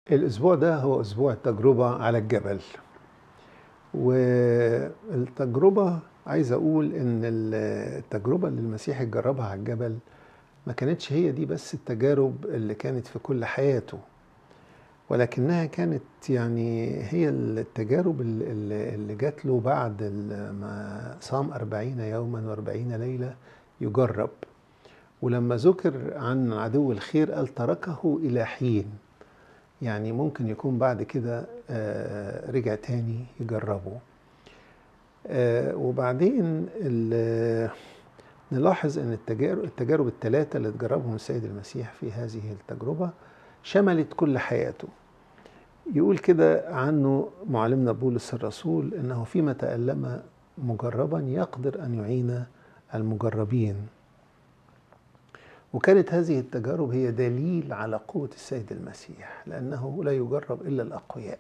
الأسبوع ده هو أسبوع التجربة على الجبل والتجربة عايز أقول إن التجربة اللي المسيح جربها على الجبل ما كانتش هي دي بس التجارب اللي كانت في كل حياته ولكنها كانت يعني هي التجارب اللي اللي جات له بعد ما صام أربعين يوما وأربعين ليلة يجرب ولما ذكر عن عدو الخير قال تركه إلى حين يعني ممكن يكون بعد كده رجع تاني يجربه وبعدين نلاحظ ان التجارب التجارب الثلاثه اللي تجربهم السيد المسيح في هذه التجربه شملت كل حياته يقول كده عنه معلمنا بولس الرسول انه فيما تألم مجربا يقدر ان يعين المجربين وكانت هذه التجارب هي دليل على قوة السيد المسيح لأنه لا يجرب إلا الأقوياء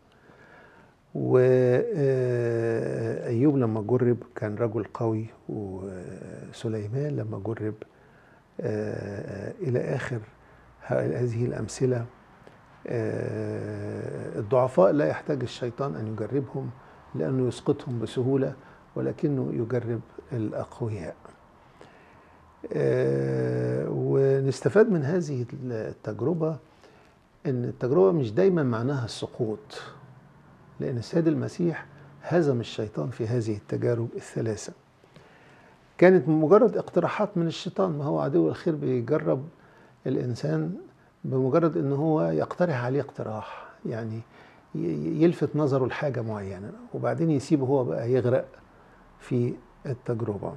وأيوب لما جرب كان رجل قوي وسليمان لما جرب إلى آخر هذه الأمثلة الضعفاء لا يحتاج الشيطان أن يجربهم لأنه يسقطهم بسهولة ولكنه يجرب الأقوياء ونستفاد من هذه التجربة أن التجربة مش دايما معناها السقوط لأن السيد المسيح هزم الشيطان في هذه التجارب الثلاثة كانت مجرد اقتراحات من الشيطان ما هو عدو الخير بيجرب الإنسان بمجرد أنه هو يقترح عليه اقتراح يعني يلفت نظره لحاجة معينة وبعدين يسيبه هو بقى يغرق في التجربة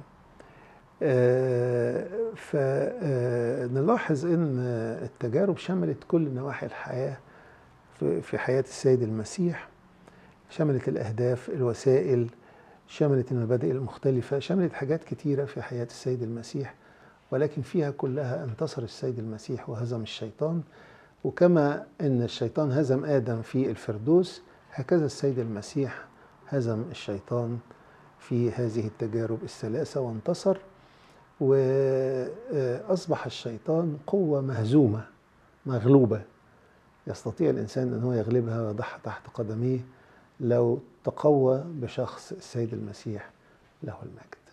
فنلاحظ ان التجارب شملت كل نواحي الحياه في حياه السيد المسيح شملت الاهداف الوسائل شملت المبادئ المختلفه شملت حاجات كتيره في حياه السيد المسيح ولكن فيها كلها انتصر السيد المسيح وهزم الشيطان وكما ان الشيطان هزم ادم في الفردوس هكذا السيد المسيح هزم الشيطان في هذه التجارب الثلاثه وانتصر وأصبح الشيطان قوة مهزومة مغلوبة يستطيع الإنسان أن هو يغلبها ويضعها تحت قدميه لو تقوى بشخص السيد المسيح له المجد